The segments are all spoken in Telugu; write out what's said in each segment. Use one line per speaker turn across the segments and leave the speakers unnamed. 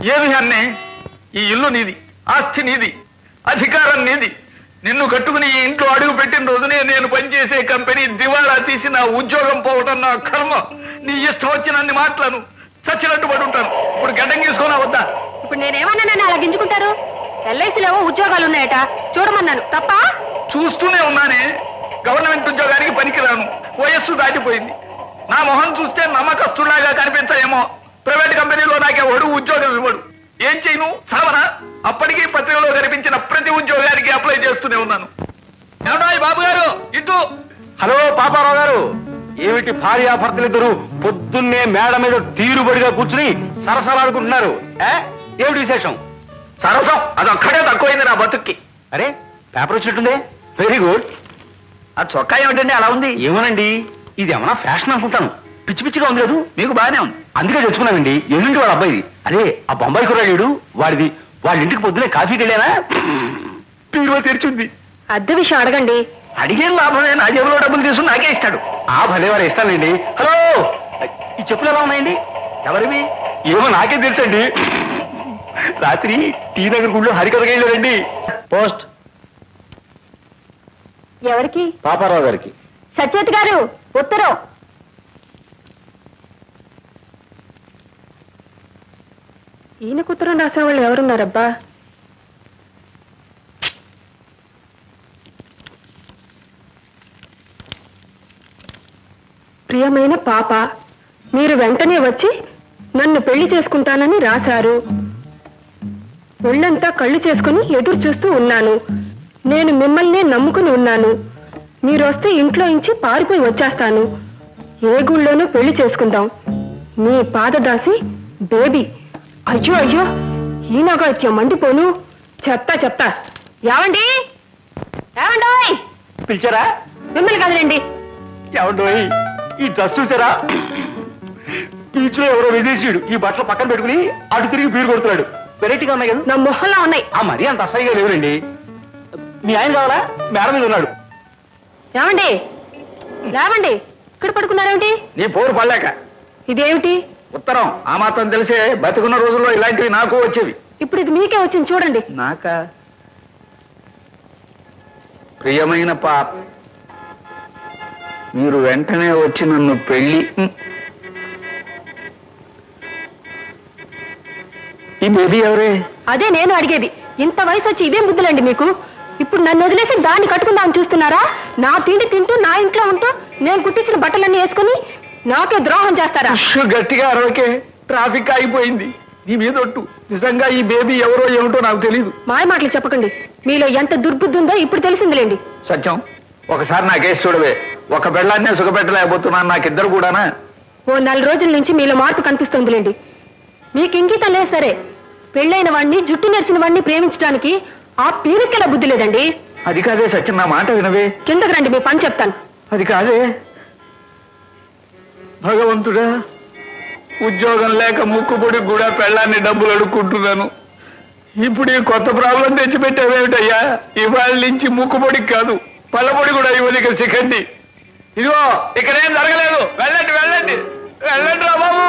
ఏమి అన్నే ఈ ఇల్లు నీది ఆస్తి నీది అధికారం నీది నిన్ను కట్టుకుని ఈ ఇంట్లో అడుగు పెట్టిన రోజునే నేను పనిచేసే కంపెనీ దివాళా తీసి నా ఉద్యోగం పోవటం నా కర్మ నీ ఇష్టం వచ్చినన్ని మాటలను చచ్చినట్టు పడి ఉంటాను ఇప్పుడు గడ్డం తీసుకున్నా వద్దా
ఇప్పుడు నేనేమన్నా నన్ను అలా గింజుకుంటారు ఎల్ఐసిలో ఉద్యోగాలు ఉన్నాయట చూడమన్నాను తప్ప
చూస్తూనే ఉన్నానే గవర్నమెంట్ ఉద్యోగానికి పనికిరాను వయస్సు దాటిపోయింది నా మొహం చూస్తే నమ్మకస్తులాగా కనిపించలేమో ప్రైవేట్ కంపెనీలో నాకే ఒడు ఉద్యోగం ఇవ్వడు ఏం చేయను సావనా అప్పటికీ పత్రికలో కనిపించిన ప్రతి ఉద్యోగానికి అప్లై చేస్తూనే ఉన్నాను ఏమన్నా బాబు గారు ఇటు
హలో పాపారావు గారు ఏమిటి భార్యాభర్తలిద్దరు పొద్దున్నే మేడ మీద తీరుబడిగా కూర్చుని సరసలాడుకుంటున్నారు ఏ? ఏమిటి విశేషం
సరసం అదొక్కడే తక్కువైంది నా బతుక్కి
అరే పేపర్ వచ్చినట్టుందే వెరీ గుడ్
ఆ చొక్కా ఏమిటండి అలా ఉంది
ఏమోనండి ఇది ఏమన్నా ఫ్యాషన్ అనుకుంటాను పిచ్చి పిచ్చిగా ఉంది లేదు
మీకు బాగానే ఉంది
అందుకే తెచ్చుకున్నానండి ఎన్నింటి వాడు అబ్బాయిది అదే ఆ బొంబాయి కుర్రాడు వాడిది వాళ్ళ ఇంటికి పొద్దునే కాఫీకి వెళ్ళానా పీరువ తెరిచింది
అద్దె విషయం అడగండి
అడిగేం లాభమే నా జేబులో డబ్బులు తీసుకుని నాకే ఇస్తాడు
ఆ భలే వారు ఇస్తానండి హలో ఈ చెప్పులు ఎలా ఉన్నాయండి
ఎవరివి
ఏమో నాకే తెలుసండి రాత్రి టీ నగర్ గుళ్ళో హరికథగా వెళ్ళారండి పోస్ట్
ఎవరికి
పాపారావు గారికి
సచేత్ గారు ఉత్తరం ఈయనకు ఉత్తరం రాసేవాళ్ళు ఎవరున్నారబ్బా ప్రియమైన పాప మీరు వెంటనే వచ్చి నన్ను పెళ్లి చేసుకుంటానని రాశారు ఒళ్ళంతా కళ్ళు చేసుకుని ఎదురు చూస్తూ ఉన్నాను నేను మిమ్మల్నే నమ్ముకుని ఉన్నాను మీరు వస్తే ఇంట్లో ఇంచి పారిపోయి వచ్చేస్తాను ఏ గుళ్ళోనూ పెళ్లి చేసుకుందాం మీ పాదదాసి బేబీ అయ్యో అయ్యో ఈ నగాత్యం మండిపోను చెప్తా చెప్తా ఏమండి ఏమండోయ్
పిలిచారా
మిమ్మల్ని కదలండి
ఏమండోయ్ ఈ డ్రెస్ చూసారా బీచ్ లో ఎవరో విదేశీయుడు ఈ బట్టలు పక్కన పెట్టుకుని అటు తిరిగి బీరు కొడుతున్నాడు వెరైటీగా ఉన్నాయి కదా
నా మొహంలో ఉన్నాయి
ఆ మరీ అంత అసహ్యంగా లేవురండి మీ ఆయన కావాలా మేడ మీద ఉన్నాడు
ఏమండి లేవండి ఇక్కడ పడుకున్నారేమిటి
నీ పోరు పడలేక
ఇదేమిటి
ఉత్తరం ఆ మాత్రం తెలిసే బతుకున్న రోజుల్లో ఇలాంటివి నాకు వచ్చేవి
ఇప్పుడు ఇది మీకే వచ్చింది చూడండి
నాక ప్రియమైన పాప మీరు వెంటనే వచ్చి నన్ను పెళ్లి ఈ బేబీ ఎవరే
అదే నేను అడిగేది ఇంత వయసు వచ్చి ఇవేం బుద్ధులండి మీకు ఇప్పుడు నన్ను వదిలేసి దాన్ని కట్టుకుందామని చూస్తున్నారా నా తిండి తింటూ నా ఇంట్లో ఉంటూ నేను కుట్టించిన బట్టలన్నీ వేసుకుని నాకే ద్రోహం చేస్తారా
ఉష్ గట్టిగా అరవకే ట్రాఫిక్ ఆగిపోయింది నీ మీద ఒట్టు నిజంగా ఈ బేబీ ఎవరో ఏమిటో నాకు తెలియదు
మాయ మాటలు చెప్పకండి మీలో ఎంత దుర్బుద్ధి ఉందో ఇప్పుడు తెలిసిందిలేండి
సత్యం ఒకసారి నాకేసి చూడవే ఒక బెళ్ళాన్నే సుఖపెట్టలేకపోతున్నాను నాకిద్దరు కూడానా
ఓ నెల రోజుల నుంచి మీలో మార్పు కనిపిస్తుందిలేండి మీకు ఇంగితం లేదు సరే పెళ్ళైన వాడిని జుట్టు నెరిచిన వాడిని ప్రేమించడానికి ఆ పీరికెల బుద్ధి లేదండి
అది కాదే సత్యం నా మాట వినవే
కిందకి రండి మీ పని చెప్తాను
అది కాదే భగవంతుడా ఉద్యోగం లేక ముక్కుపొడి కూడా పెళ్ళాన్ని డబ్బులు అడుక్కుంటున్నాను ఇప్పుడు ఈ కొత్త ప్రాబ్లం తెచ్చిపెట్టావేమిటయ్యా ఇవాళ నుంచి ముక్కుపొడికి కాదు పళ్ళపొడి కూడా ఇవ్వదు ఇక సికండి ఇదిగో ఇక్కడేం జరగలేదు వెళ్ళండి వెళ్ళండి వెళ్ళండి రా బాబు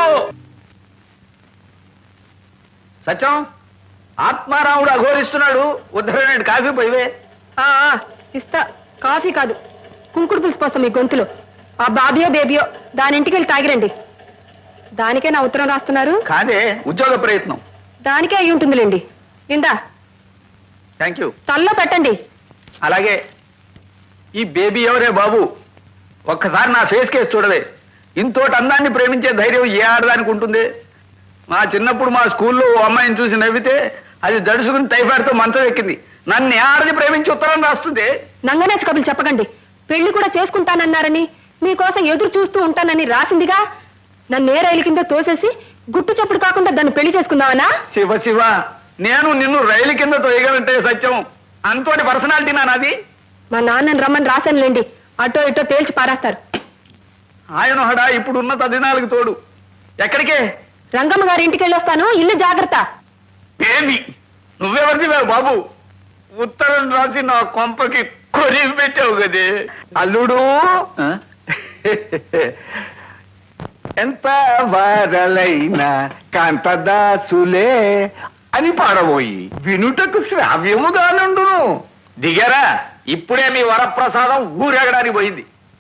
సత్యం ఆత్మారాముడు అఘోరిస్తున్నాడు ఉద్ధరణి కాఫీ పోయివే
ఆ ఆ, ఇస్తా కాఫీ కాదు కుంకుడు పులుసు పోస్తాం మీ గొంతులో ఆ బాబియో బేబియో దాని ఇంటికి వెళ్ళి తాగిరండి దానికే నా ఉత్తరం రాస్తున్నారు
కాదే ఉద్యోగ ప్రయత్నం
దానికే అయి ఉంటుందిలేండి ఇందా
థ్యాంక్ యూ
తల్లో పెట్టండి
అలాగే ఈ బేబీ ఎవరే బాబు ఒక్కసారి నా ఫేస్ కేసు చూడవే ఇంతోటి అందాన్ని ప్రేమించే ధైర్యం ఏ ఆడదానికి ఉంటుంది మా చిన్నప్పుడు మా స్కూల్లో ఓ అమ్మాయిని చూసి నవ్వితే అది దడుచుకుని టైఫాయిడ్తో మంచం ఎక్కింది నన్ను ఏ ఆడది ప్రేమించి ఉత్తరం రాస్తుంది
నంగనేచ కబులు చెప్పకండి పెళ్లి కూడా చేసుకుంటానన్నారని మీకోసం ఎదురు చూస్తూ ఉంటానని రాసిందిగా నన్ను ఏ రైలు కింద తోసేసి గుట్టు చప్పుడు కాకుండా దాన్ని పెళ్లి చేసుకుందామనా
శివ శివ నేను నిన్ను రైలు కింద తొయ్యగలంటే సత్యం అంతోటి పర్సనాలిటీ నాది
మా నాన్నని రమ్మని రాశానులేండి అటో ఇటో తేల్చి పారేస్తారు
ఆయన హడా ఇప్పుడున్న తదినాలకు తోడు ఎక్కడికే
రంగమ్మ గారి ఇంటికి వెళ్ళొస్తాను ఇల్లు జాగ్రత్త
ఏమి నువ్వెవరిదివే బాబు ఉత్తరం రాసి నా కొంపకి కొరివి పెట్టావు కదే అల్లుడు
ఎంత వారలైనా కాంతదాసులే అని పాడబోయి వినుటకు శ్రావ్యముగానుండును
దిగారా ఇప్పుడే మీ వరప్రసాదం ఊరెగడానికి పోయింది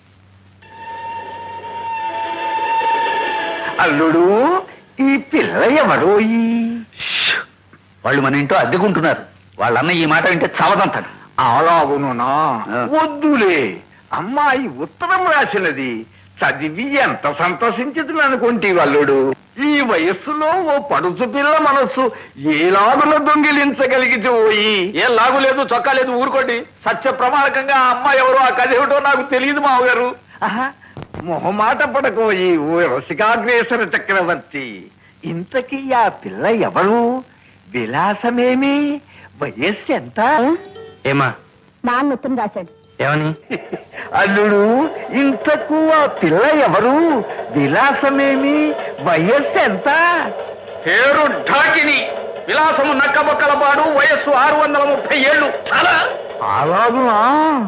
అల్లుడు ఈ పిల్ల ఎవరోయి
వాళ్ళు మన ఇంట్లో అద్దెకుంటున్నారు వాళ్ళన్న ఈ మాట వింటే చవదంతాడు
అలాగునునా
ఆ.
వద్దులే అమ్మాయి ఉత్తరం రాసినది చదివి ఎంత సంతోషించదు అనుకుంటే అల్లుడు ఈ వయస్సులో ఓ పడుచు పిల్ల మనస్సు ఏలాగున దొంగిలించగలిగితే పోయి
ఏం లాగు లేదు చొక్కా లేదు ఊరుకోండి సత్య ప్రమాణకంగా ఆ అమ్మాయి ఎవరో ఆ కథ ఏమిటో నాకు తెలియదు మావగారు
ఆహా, మొహమాట పడకోయి ఓ రసికాగ్రేసర చక్రవర్తి ఇంతకీ ఆ పిల్ల ఎవరు విలాసమేమి వయస్సు ఎంత
ఏమా
నాన్న ఉత్తరం రాశాడు
ఏమని
అల్లుడు ఇంతకు ఆ పిల్ల ఎవరు విలాసమేమి వయస్సు ఎంత
పేరు ఢాకిని విలాసము నక్కబొక్కల పాడు వయస్సు ఆరు వందల ముప్పై ఏళ్ళు చాలా
అలాగునా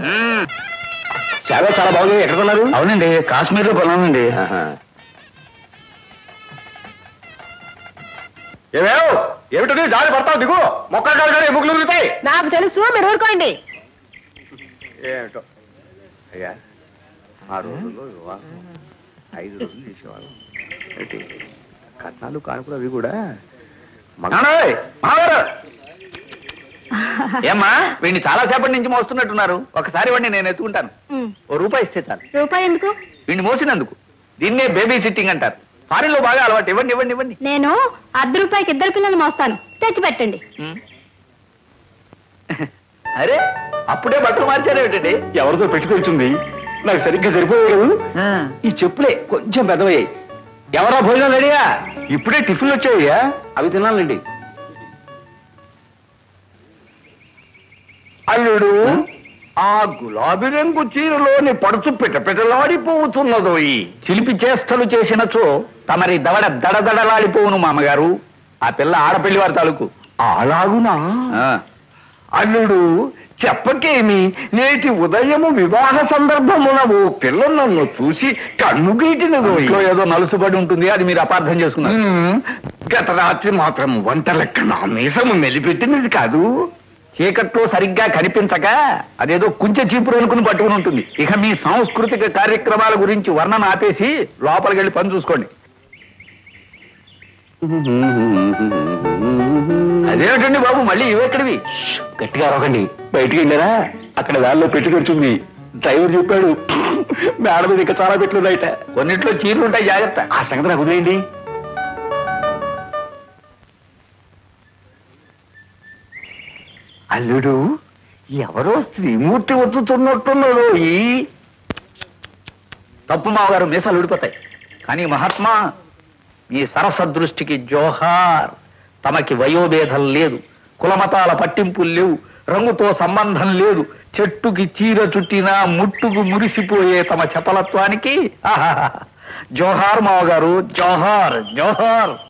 చాలా చాలా బాగుంది ఎక్కడ కొన్నారు అవునండి కాశ్మీర్ లో కొన్నానండి ఏమేవ్ ఏమిటది జాలి పడతావు దిగు మొక్కలు కాదు కానీ ఎముకలు ఉరుగుతాయి
నాకు తెలుసు మీరు ఊరుకోండి
ఏమిటో అయ్యా ఆ రోజుల్లో వివాహం ఐదు రోజులు చేసేవాళ్ళం ఏంటి కట్నాలు కానుకలు అవి కూడా
నాన్నోయ్, మావగారు ఏమ్మా వీడిని చాలా సేపటి నుంచి మోస్తున్నట్టున్నారు ఒకసారి వాడిని నేను ఎత్తుకుంటాను ఓ రూపాయి ఇస్తే చాలు
రూపాయి ఎందుకు
వీడిని మోసినందుకు దీన్నే బేబీ సిట్టింగ్ అంటారు ఫారిన్ లో బాగా అలవాటు ఇవ్వండి ఇవ్వండి ఇవ్వండి
నేను అర్ధ రూపాయికి ఇద్దరు పిల్లలు మోస్తాను తెచ్చి పెట్టండి
ఉమ్. అరే అప్పుడే బట్టలు మార్చారేమిటండి
ఎవరితో పెట్టుకొచ్చింది నాకు సరిగ్గా సరిపోయాడు ఈ చెప్పులే కొంచెం పెద్దవయ్యాయి ఎవరా భోజనం రెడీయా ఇప్పుడే టిఫిన్లు వచ్చాయ్యా అవి తినాలండి
అల్లుడు ఆ గులాబీ రంగు చీరలోని పడుచు పిటపిటలాడిపోతున్నదోయి
చిలిపి చేష్టలు చేసినచో తమరి దవడ దడదడలాడిపోవును మామగారు ఆ పిల్ల ఆడపిల్లి వారి తాలూకు
అలాగునా
ఆ,
అల్లుడు చెప్పకేమి నేటి ఉదయము వివాహ సందర్భమున ఓ పిల్ల నన్ను చూసి కన్ను గీటినదోయి
ఇంట్లో ఏదో నలుసుబడి ఉంటుంది అది మీరు అపార్థం చేసుకున్నారు
ఉమ్, గత రాత్రి మాత్రం వంట లెక్క నా మీసము మెలిపెట్టినది కాదు
చీకట్లో సరిగ్గా కనిపించక అదేదో కుంచె చీపురు అనుకుని పట్టుకుని ఉంటుంది ఇక మీ సాంస్కృతిక కార్యక్రమాల గురించి వర్ణన ఆపేసి లోపలికి వెళ్ళి పని చూసుకోండి అదేమిటండి బాబు మళ్ళీ ఇవెక్కడివి
గట్టిగా అరవకండి బయటికి వెళ్ళారా అక్కడ దానిలో పెట్టుకొచ్చింది డ్రైవర్ చెప్పాడు మేడ మీద ఇంకా చాలా పెట్టున్నాయిట
కొన్నిట్లో చీరలు ఉంటాయి జాగ్రత్త
ఆ సంగతి నాకు వదిలేయండి
అల్లుడు ఎవరో శ్రీమూర్తి వస్తున్నట్టున్నాడు ఈ
తప్పు మావగారు మీసాలు ఊడిపోతాయి కానీ మహాత్మా మీ సరస దృష్టికి జోహార్ తమకి వయోభేదం లేదు కులమతాల పట్టింపులు లేవు రంగుతో సంబంధం లేదు చెట్టుకి చీర చుట్టినా ముట్టుకు మురిసిపోయే తమ చపలత్వానికి ఆహాహా. జోహార్ మావగారు జోహార్ జోహార్